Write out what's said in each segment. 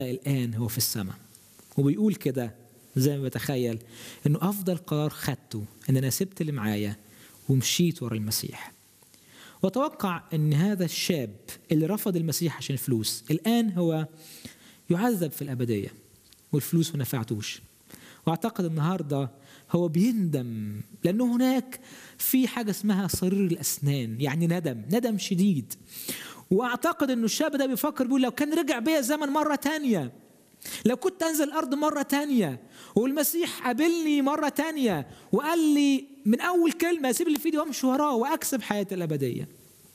الآن هو في السماء وبيقول كده زي ما بتخيل انه افضل قرار خدته ان انا سبت اللي معايا ومشيت ورا المسيح واتوقع ان هذا الشاب اللي رفض المسيح عشان الفلوس الان هو يعذب في الابديه والفلوس ما نفعتوش واعتقد النهارده هو بيندم لانه هناك في حاجه اسمها صرير الاسنان يعني ندم ندم شديد واعتقد انه الشاب ده بيفكر بيقول لو كان رجع بيا الزمن مره تانية لو كنت انزل الارض مره تانية والمسيح قابلني مره تانية وقال لي من اول كلمه اسيب اللي في ايدي وامشي وراه واكسب حياتي الابديه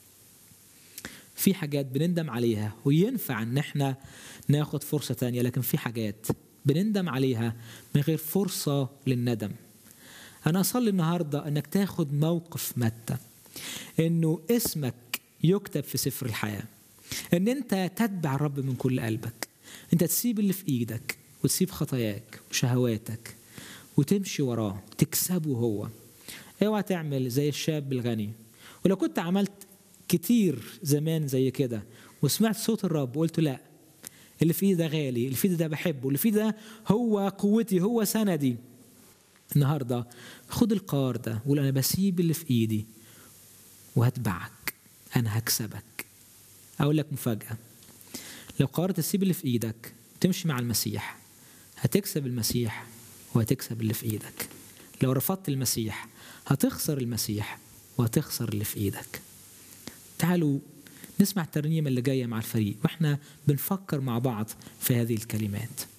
في حاجات بنندم عليها وينفع ان احنا ناخد فرصه تانية لكن في حاجات بنندم عليها من غير فرصه للندم انا اصلي النهارده انك تاخد موقف متى انه اسمك يكتب في سفر الحياه ان انت تتبع الرب من كل قلبك انت تسيب اللي في ايدك وتسيب خطاياك وشهواتك وتمشي وراه تكسبه هو اوعى تعمل زي الشاب الغني ولو كنت عملت كتير زمان زي كده وسمعت صوت الرب وقلت لا اللي في ايدي ده غالي اللي في ايدي ده بحبه اللي في ايدي ده هو قوتي هو سندي النهارده خد القرار ده وقول انا بسيب اللي في ايدي وهتبعك انا هكسبك اقول لك مفاجاه لو قررت تسيب اللي في ايدك تمشي مع المسيح هتكسب المسيح وهتكسب اللي في ايدك لو رفضت المسيح هتخسر المسيح وهتخسر اللي في ايدك تعالوا نسمع الترنيمه اللي جايه مع الفريق واحنا بنفكر مع بعض في هذه الكلمات